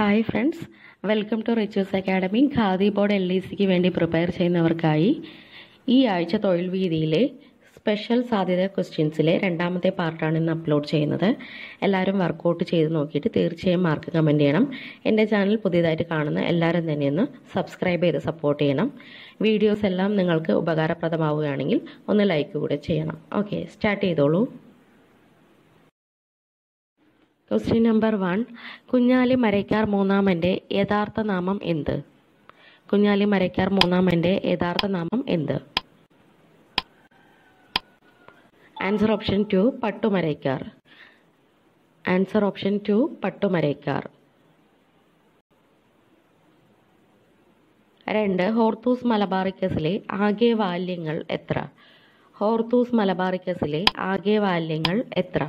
hi friends welcome to Richu's academy Khadi board L E സിക്ക് വേണ്ടി prepare ചെയ്യുന്നവർക്കായി ഈ ആഴ്ച തൊഴിൽ വീതിയിലെ സ്പെഷ്യൽ സാധ്യത ക്വസ്റ്റ്യൻസിലെ രണ്ടാമത്തെ പാർട്ടാണ് ഇന്ന് അപ്ലോഡ് ചെയ്യുന്നത് എല്ലാവരും വർക്കൗട്ട് ചെയ്ത് നോക്കിയിട്ട് തീർച്ചയായും മാർക്ക് കമൻറ്റ് ചെയ്യണം എൻ്റെ ചാനൽ പുതിയതായിട്ട് കാണുന്ന എല്ലാവരും തന്നെ ഒന്ന് സബ്സ്ക്രൈബ് ചെയ്ത് സപ്പോർട്ട് ചെയ്യണം വീഡിയോസ് എല്ലാം നിങ്ങൾക്ക് ഉപകാരപ്രദമാവുകയാണെങ്കിൽ ഒന്ന് ലൈക്ക് കൂടെ ചെയ്യണം ഓക്കെ സ്റ്റാർട്ട് ചെയ്തോളൂ question number one Kunjali Marakkar മൂന്നാമൻ്റെ യഥാർത്ഥ നാമം എന്ത് കുഞ്ഞാലി മരയ്ക്കാർ മൂന്നാമൻ്റെ യഥാർത്ഥ നാമം എന്ത് answer option two Pattumarakkar answer option two Pattumarakkar രണ്ട് ഹോർത്തൂസ് മലബാറിക്കസിലെ ആകെ വാല്യങ്ങൾ എത്ര ഹോർത്തൂസ് മലബാറിക്കസിലെ ആകെ വാല്യങ്ങൾ എത്ര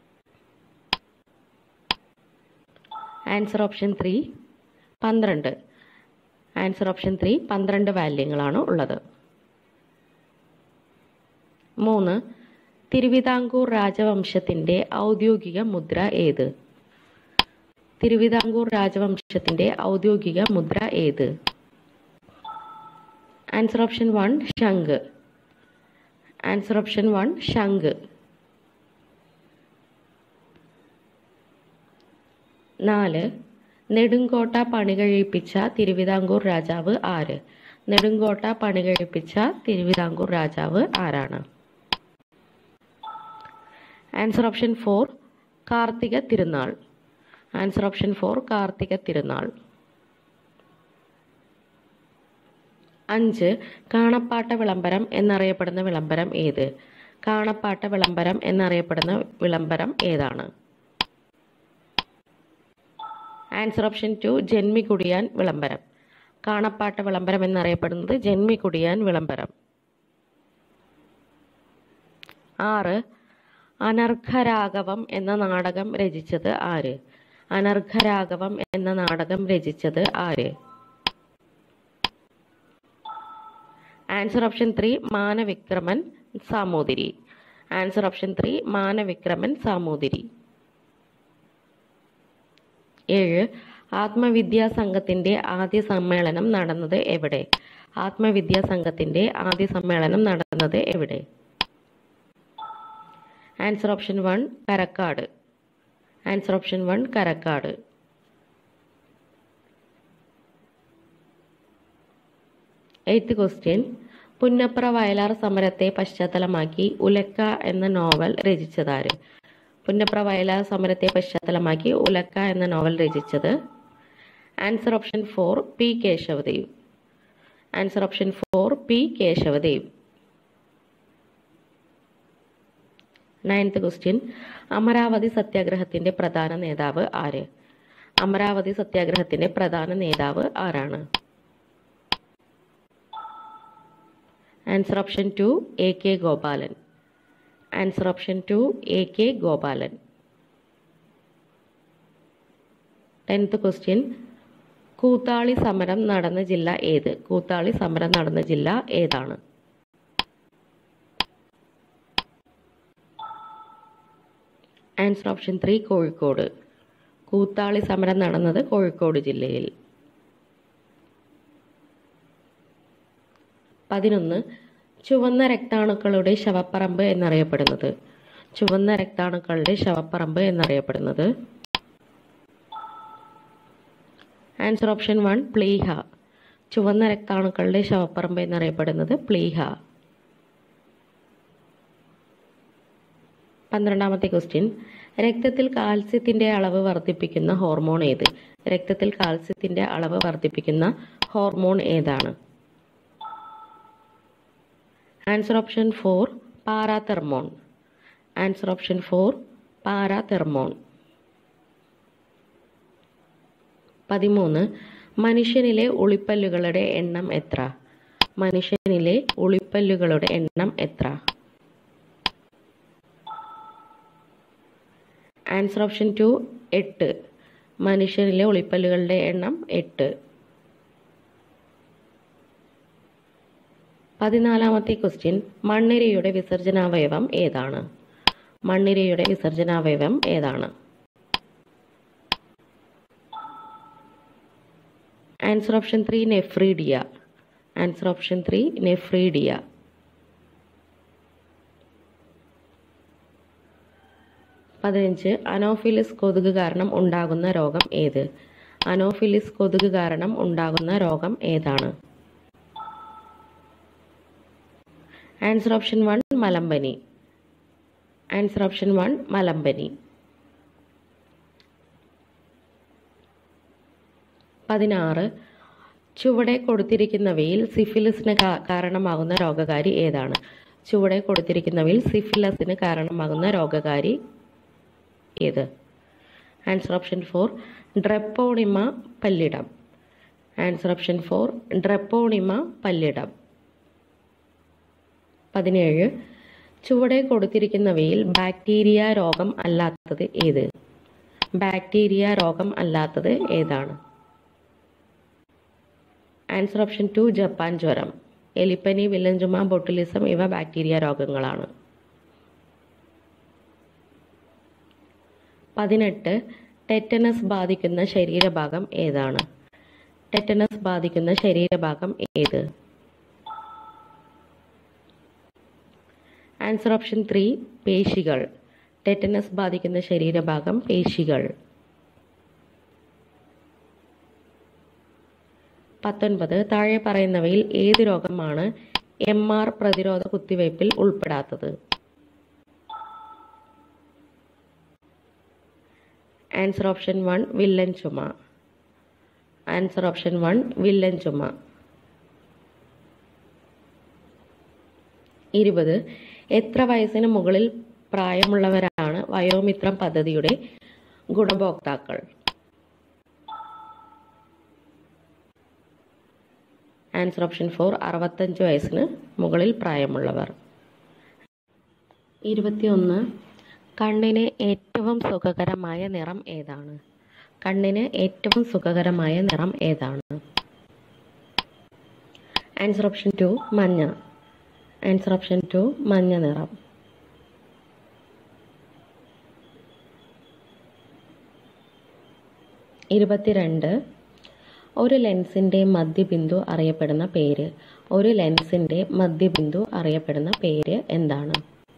ആൻസർ ഓപ്ഷൻ ത്രീ പന്ത്രണ്ട് ആൻസർ ഓപ്ഷൻ ത്രീ പന്ത്രണ്ട് വാല്യങ്ങളാണ് ഉള്ളത് മൂന്ന് തിരുവിതാംകൂർ രാജവംശത്തിൻ്റെ ഔദ്യോഗിക മുദ്ര ഏത് തിരുവിതാംകൂർ രാജവംശത്തിൻ്റെ ഔദ്യോഗിക മുദ്ര ഏത് ആൻസർ ഓപ്ഷൻ വൺ ശംഖ് ആൻസർ ഓപ്ഷൻ വൺ ശംഖ് നാല് നെടുങ്കോട്ട പണികഴിപ്പിച്ച തിരുവിതാംകൂർ രാജാവ് ആര് നെടുങ്കോട്ട പണികഴിപ്പിച്ച തിരുവിതാംകൂർ രാജാവ് ആരാണ് ആൻസർ ഓപ്ഷൻ ഫോർ കാർത്തിക തിരുനാൾ ആൻസർ ഓപ്ഷൻ ഫോർ കാർത്തിക തിരുനാൾ അഞ്ച് കാണപ്പാട്ട വിളംബരം എന്നറിയപ്പെടുന്ന വിളംബരം ഏത് കാണപ്പാട്ട വിളംബരം എന്നറിയപ്പെടുന്ന വിളംബരം ഏതാണ് ആൻസർ ഓപ്ഷൻ ടു ജന്മികുടിയാൻ വിളംബരം കാണപ്പാട്ട വിളംബരം എന്നറിയപ്പെടുന്നത് ജന്മികുടിയാൻ വിളംബരം ആറ് അനർഘരാഘവം എന്ന നാടകം രചിച്ചത് ആര് അനർഘരാഘവം എന്ന നാടകം രചിച്ചത് ആര് answer option three Manavikraman Samoothiri answer option three Manavikraman Samoothiri ഏഴ് ആത്മവിദ്യാ സംഘത്തിന്റെ ആദ്യ സമ്മേളനം നടന്നത് എവിടെ ആത്മവിദ്യാ സംഘത്തിന്റെ ആദ്യ സമ്മേളനം നടന്നത് എവിടെ answer option one Karakkad answer option one Karakkad eighth question Punnapra Vayalar സമരത്തെ പശ്ചാത്തലമാക്കി ഉലക്ക എന്ന നോവൽ രചിച്ചതാര് പുന്നപ്ര വയലാർ സമരത്തെ പശ്ചാത്തലമാക്കി ഉലക്ക എന്ന നോവൽ രചിച്ചത് answer option four P Kesavadev answer option four P Kesavadev ninth question Amaravati സത്യാഗ്രഹത്തിന്റെ പ്രധാന നേതാവ് ആര് അമരാവതി സത്യാഗ്രഹത്തിന്റെ പ്രധാന നേതാവ് ആരാണ് answer option two A K Gopalan answer option two A K Gopalan tenth question Koothali സമരം നടന്ന ജില്ല ഏത് കൂത്താളി സമരം നടന്ന ജില്ല ഏതാണ് answer option three Kozhikode Koothali സമരം നടന്നത് കോഴിക്കോട് ജില്ലയിൽ പതിനൊന്ന് ചുവന്ന രക്താണുക്കളുടെ ശവപ്പറമ്പ് എന്നറിയപ്പെടുന്നത് ചുവന്ന രക്താണുക്കളുടെ ശവപ്പറമ്പ് എന്നറിയപ്പെടുന്നത് ആൻസർ ഓപ്ഷൻ വൺ പ്ലീഹ ചുവന്ന രക്താണുക്കളുടെ ശവപ്പറമ്പ് എന്നറിയപ്പെടുന്നത് പ്ലീഹ പന്ത്രണ്ടാമത്തെ ക്വസ്റ്റ്യൻ രക്തത്തിൽ കാൽസ്യത്തിന്റെ അളവ് വർദ്ധിപ്പിക്കുന്ന ഹോർമോൺ ഏത് രക്തത്തിൽ കാൽസ്യത്തിന്റെ അളവ് വർദ്ധിപ്പിക്കുന്ന ഹോർമോൺ ഏതാണ് answer option four parathormone answer option four parathormone പതിമൂന്ന് മനുഷ്യനിലെ ഉളിപ്പല്ലുകളുടെ എണ്ണം എത്ര മനുഷ്യനിലെ ഉളിപ്പല്ലുകളുടെ എണ്ണം എത്ര ആൻസർ ഓപ്ഷൻ ടു എട്ട് മനുഷ്യനിലെ ഉളിപ്പല്ലുകളുടെ എണ്ണം എട്ട് പതിനാലാമത്തെ ക്വസ്റ്റ്യൻ മണ്ണിരയുടെ വിസർജനാവയവം ഏതാണ് മണ്ണിരയുടെ വിസർജനാവയവം ഏതാണ് answer option three nephridia answer option three nephridia പതിനഞ്ച് അനോഫിലിസ് കൊതുക് കാരണം ഉണ്ടാകുന്ന രോഗം ഏത് അനോഫിലിസ് കൊതുക് കാരണം ഉണ്ടാകുന്ന രോഗം ഏതാണ് ആൻസർ ഓപ്ഷൻ വൺ മലമ്പനി ആൻസർ ഓപ്ഷൻ വൺ മലമ്പനി പതിനാറ് ചുവടെ കൊടുത്തിരിക്കുന്നവയിൽ സിഫിലിസിന് കാ- കാരണമാകുന്ന രോഗകാരി ഏതാണ് ചുവടെ കൊടുത്തിരിക്കുന്നവയിൽ സിഫിലസിന് കാരണമാകുന്ന രോഗകാരി ഏത് answer option four treponema pallidum answer option four treponema pallidum പതിനേഴ് ചുവടെ കൊടുത്തിരിക്കുന്നവയിൽ ബാക്ടീരിയ രോഗം അല്ലാത്തത് ഏത് ബാക്ടീരിയ രോഗം അല്ലാത്തത് ഏതാണ് ആൻസർ ഓപ്ഷൻ ടു ജപ്പാൻ ജ്വരം എലിപ്പനി വില്ലൻ ചുമ ബൊട്ടുലിസം ഇവ ബാക്ടീരിയ രോഗങ്ങളാണ് പതിനെട്ട് ടെറ്റനസ് ബാധിക്കുന്ന ശരീരഭാഗം ഏതാണ് ടെറ്റനസ് ബാധിക്കുന്ന ശരീരഭാഗം ഏത് ആൻസർ ഓപ്ഷൻ ത്രീ പേശികൾ ടെറ്റനസ് ബാധിക്കുന്ന ശരീരഭാഗം പേശികൾ പത്തൊൻപത് താഴെ പറയുന്നവയിൽ ഏത് രോഗമാണ് എം ആർ പ്രതിരോധ കുത്തിവയ്പ്പിൽ ഉൾപ്പെടാത്തത് ആൻസർ ഓപ്ഷൻ വൺ വില്ലൻ ചുമ ആൻസർ ഓപ്ഷൻ വൺ വില്ലൻ ചുമ ഇരുപത് എത്ര വയസ്സിന് മുകളിൽ പ്രായമുള്ളവരാണ് വയോമിത്രം പദ്ധതിയുടെ ഗുണഭോക്താക്കൾ ആൻസർ ഓപ്ഷൻ ഫോർ അറുപത്തഞ്ച് വയസ്സിന് മുകളിൽ പ്രായമുള്ളവർ ഇരുപത്തിയൊന്ന് കണ്ണിന് ഏറ്റവും സുഖകരമായ നിറം ഏതാണ് കണ്ണിന് ഏറ്റവും സുഖകരമായ നിറം ഏതാണ് ആൻസർ ഓപ്ഷൻ ടു മഞ്ഞ ആൻസർ ഓപ്ഷൻ ടു മഞ്ഞ നിറം ഇരുപത്തിരണ്ട് ഒരു ലെൻസിൻ്റെ മധ്യബിന്ദു അറിയപ്പെടുന്ന പേര് ഒരു ലെൻസിൻ്റെ മധ്യബിന്ദു അറിയപ്പെടുന്ന പേര് എന്താണ്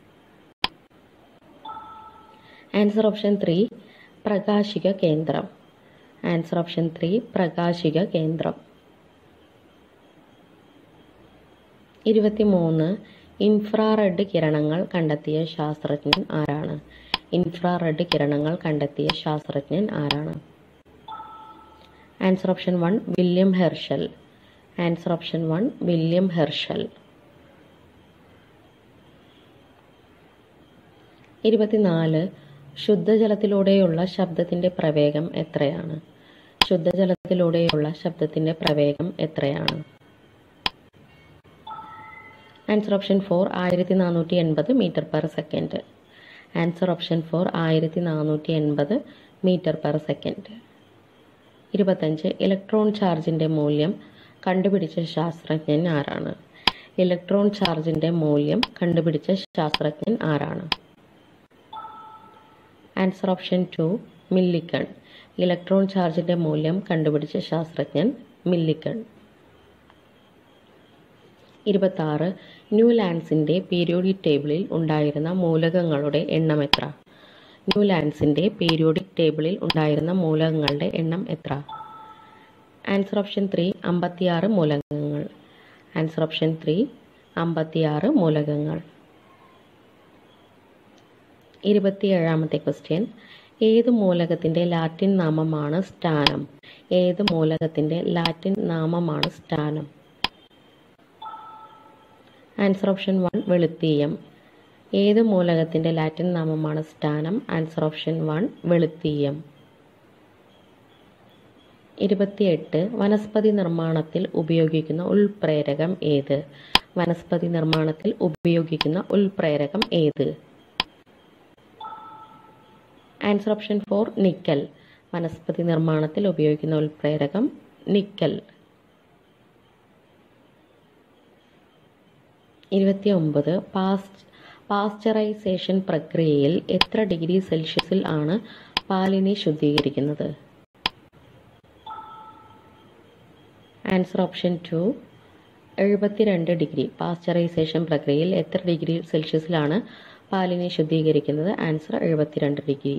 ആൻസർ ഓപ്ഷൻ ത്രീ പ്രകാശിക കേന്ദ്രം ആൻസർ ഓപ്ഷൻ ത്രീ പ്രകാശിക കേന്ദ്രം ഇരുപത്തിമൂന്ന് ഇൻഫ്രാറെഡ് കിരണങ്ങൾ കണ്ടെത്തിയ ശാസ്ത്രജ്ഞൻ ആരാണ് ഇൻഫ്രാറെഡ് കിരണങ്ങൾ കണ്ടെത്തിയ ശാസ്ത്രജ്ഞൻ ആരാണ് answer option one William Herschel answer option one William Herschel ഇരുപത്തിനാല് ശുദ്ധജലത്തിലൂടെയുള്ള ശബ്ദത്തിൻ്റെ പ്രവേഗം എത്രയാണ് ശുദ്ധജലത്തിലൂടെയുള്ള ശബ്ദത്തിൻ്റെ പ്രവേഗം എത്രയാണ് ആൻസർ ഓപ്ഷൻ ഫോർ ആയിരത്തി നാനൂറ്റി എൺപത് metre per second answer option four ആയിരത്തി നാനൂറ്റി എൺപത് മീറ്റർ പെർ സെക്കൻഡ് ഇരുപത്തഞ്ച് ഇലക്ട്രോൺ ചാർജിൻ്റെ മൂല്യം കണ്ടുപിടിച്ച ശാസ്ത്രജ്ഞൻ ആരാണ് ഇലക്ട്രോൺ ചാർജിൻ്റെ മൂല്യം കണ്ടുപിടിച്ച ശാസ്ത്രജ്ഞൻ ആരാണ് answer option two Millikan electron ചാർജിൻ്റെ മൂല്യം കണ്ടുപിടിച്ച ശാസ്ത്രജ്ഞൻ മില്ലിക്കൺ ഇരുപത്താറ് ന്യൂ ലാൻഡ്സിൻ്റെ പീരിയോഡിക് ടേബിളിൽ ഉണ്ടായിരുന്ന മൂലകങ്ങളുടെ എണ്ണം എത്ര ന്യൂ ലാൻഡ്സിൻ്റെ പീരിയോഡിക് ടേബിളിൽ ഉണ്ടായിരുന്ന മൂലകങ്ങളുടെ എണ്ണം എത്ര ആൻസർ ഓപ്ഷൻ ത്രീ അമ്പത്തിയാറ് മൂലകങ്ങൾ ആൻസർ ഓപ്ഷൻ ത്രീ അമ്പത്തിയാറ് മൂലകങ്ങൾ ഇരുപത്തിയേഴാമത്തെ ക്വസ്റ്റ്യൻ ഏത് മൂലകത്തിൻ്റെ ലാറ്റിൻ നാമമാണ് സ്ഥാനം ഏത് മൂലകത്തിൻ്റെ ലാറ്റിൻ നാമമാണ് സ്ഥാനം ആൻസർ ഓപ്ഷൻ വൺ വെളുത്തീയം ഏത് മൂലകത്തിൻ്റെ ലാറ്റിൻ നാമമാണ് സ്ഥാനം ആൻസർ ഓപ്ഷൻ വൺ വെളുത്തീയം ഇരുപത്തിയെട്ട് വനസ്പതി നിർമ്മാണത്തിൽ ഉപയോഗിക്കുന്ന ഉൾപ്രേരകം ഏത് വനസ്പതി നിർമ്മാണത്തിൽ ഉപയോഗിക്കുന്ന ഉൾപ്രേരകം ഏത് answer option four nickel vanaspati നിർമ്മാണത്തിൽ ഉപയോഗിക്കുന്ന ഉൾപ്രേരകം നിക്കൽ ഇരുപത്തി ഒമ്പത് പാസ്റ്റ് പാസ്ചറൈസേഷൻ പ്രക്രിയയിൽ എത്ര ഡിഗ്രി സെൽഷ്യസിൽ ആണ് പാലിനെ ശുദ്ധീകരിക്കുന്നത് ആൻസർ ഓപ്ഷൻ ടു എഴുപത്തിരണ്ട് ഡിഗ്രി പാസ്ചറൈസേഷൻ പ്രക്രിയയിൽ എത്ര ഡിഗ്രി സെൽഷ്യസിലാണ് പാലിനെ ശുദ്ധീകരിക്കുന്നത് ആൻസർ എഴുപത്തിരണ്ട് ഡിഗ്രി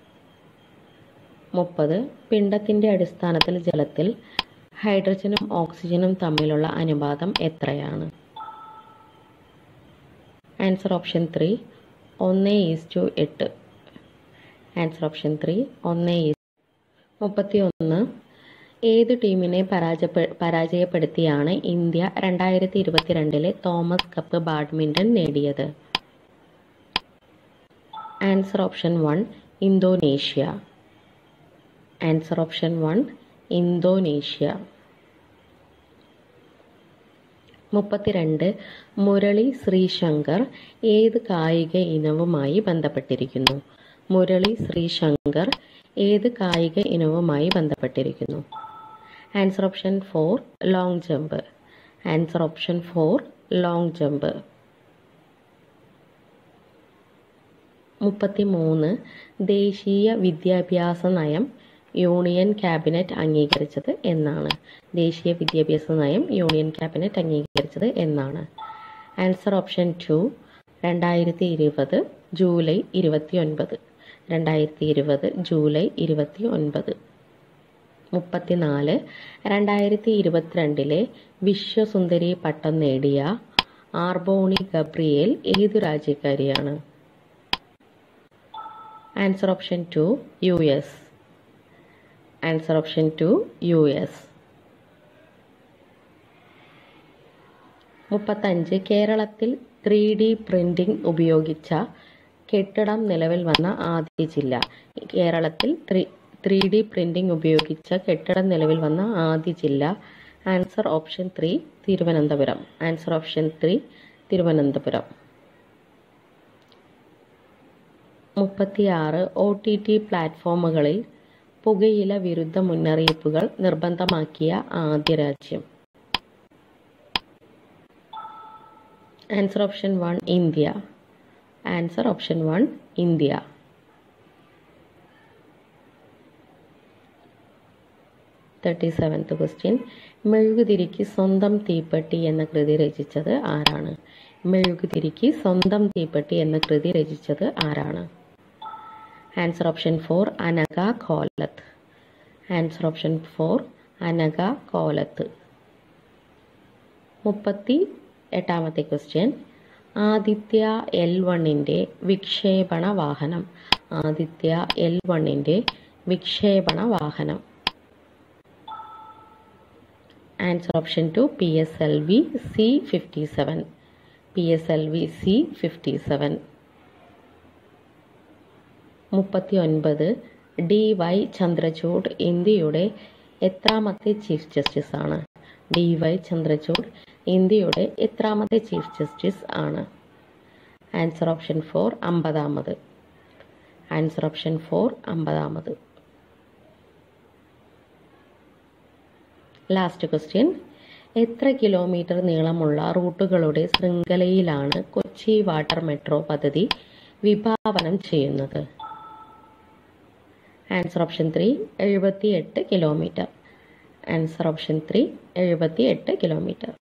മുപ്പത് പിണ്ടത്തിൻ്റെ അടിസ്ഥാനത്തിൽ ജലത്തിൽ ഹൈഡ്രജനും ഓക്സിജനും തമ്മിലുള്ള അനുപാതം എത്രയാണ് ആൻസർ ഓപ്ഷൻ ത്രീ ഒന്ന് ഈസ് ടു എട്ട് ആൻസർ ഓപ്ഷൻ ത്രീ ഒന്ന് ഈസ് മുപ്പത്തി ഒന്ന് ഏത് ടീമിനെ പരാജയപ്പെ പരാജയപ്പെടുത്തിയാണ് ഇന്ത്യ രണ്ടായിരത്തി ഇരുപത്തിരണ്ടിലെ തോമസ് കപ്പ് ബാഡ്മിൻ്റൺ നേടിയത് answer option one Indonesia answer option one Indonesia മുപ്പത്തിരണ്ട് മുരളി ശ്രീശങ്കർ ഏത് കായിക ഇനവുമായി ബന്ധപ്പെട്ടിരിക്കുന്നു മുരളി ശ്രീശങ്കർ ഏത് കായിക ഇനവുമായി ബന്ധപ്പെട്ടിരിക്കുന്നു answer option four long jump answer option four long jump മുപ്പത്തി മൂന്ന് ദേശീയ വിദ്യാഭ്യാസ നയം യൂണിയൻ ക്യാബിനറ്റ് അംഗീകരിച്ചത് എന്നാണ് ദേശീയ വിദ്യാഭ്യാസ നയം യൂണിയൻ ക്യാബിനറ്റ് അംഗീകരിച്ചത് എന്നാണ് ആൻസർ ഓപ്ഷൻ ടു രണ്ടായിരത്തി ഇരുപത് ജൂലൈ ഇരുപത്തി ഒൻപത് രണ്ടായിരത്തി ഇരുപത് ജൂലൈ ഇരുപത്തി ഒൻപത് മുപ്പത്തിനാല് രണ്ടായിരത്തി ഇരുപത്തിരണ്ടിലെ വിശ്വസുന്ദരി പട്ടം നേടിയ ആർബോണി ഗബ്രിയേൽ ഏതു രാജ്യക്കാരിയാണ് answer option two U S answer option two U S മുപ്പത്തഞ്ച് കേരളത്തിൽ ത്രീ ഡി പ്രിന്റിംഗ് ഉപയോഗിച്ച കെട്ടിടം നിലവിൽ വന്ന ആദ്യ ജില്ല കേരളത്തിൽ ത്രീ ത്രീ ഡി പ്രിന്റിംഗ് ഉപയോഗിച്ച കെട്ടിടം നിലവിൽ വന്ന ആദ്യ ജില്ല answer option three Thiruvananthapuram answer option three Thiruvananthapuram മുപ്പത്തിയാറ് ഒ ടി ടി പ്ലാറ്റ്ഫോമുകളിൽ പുകയില വിരുദ്ധ മുന്നറിയിപ്പുകൾ നിർബന്ധമാക്കിയ ആദ്യ രാജ്യം answer option one India answer option one India thirty seventh question മെഴുകുതിരിക്ക് സ്വന്തം തീപ്പെട്ടി എന്ന കൃതി രചിച്ചത് ആരാണ് മെഴുകുതിരിക്ക് സ്വന്തം തീപ്പെട്ടി എന്ന കൃതി രചിച്ചത് ആരാണ് ആൻസർ ഓപ്ഷൻ ഫോർ അനക കോലത്ത് ആൻസർ ഓപ്ഷൻ ഫോർ അനക കോലത്ത് മുപ്പത്തി എട്ടാമത്തെ ക്വസ്റ്റ്യൻ ആദിത്യ എൽ വണ്ണിൻ്റെ വിക്ഷേപണ വാഹനം ആദിത്യ എൽ വണ്ണിൻ്റെ വിക്ഷേപണ വാഹനം answer option two P S L V C fifty seven P S L V C fifty seven മുപ്പത്തി ഒൻപത് ഡി വൈ ചന്ദ്രചൂഡ് ഇന്ത്യയുടെ എത്രാമത്തെ ചീഫ് ജസ്റ്റിസ് ആണ് ഡി വൈ ചന്ദ്രചൂഡ് ഇന്ത്യയുടെ എത്രാമത്തെ ചീഫ് ജസ്റ്റിസ് ആണ് ആൻസർ ഓപ്ഷൻ ഫോർ അമ്പതാമത് ആൻസർ ഓപ്ഷൻ ഫോർ അമ്പതാമത് ലാസ്റ്റ് ക്വസ്റ്റ്യൻ എത്ര കിലോമീറ്റർ നീളമുള്ള റൂട്ടുകളുടെ ശൃംഖലയിലാണ് കൊച്ചി വാട്ടർ മെട്രോ പദ്ധതി വിഭാവനം ചെയ്യുന്നത് ആൻസർ ഓപ്ഷൻ ത്രീ എഴുപത്തി എട്ട് കിലോമീറ്റർ ആൻസർ ഓപ്ഷൻ ത്രീ എഴുപത്തി എട്ട് കിലോമീറ്റർ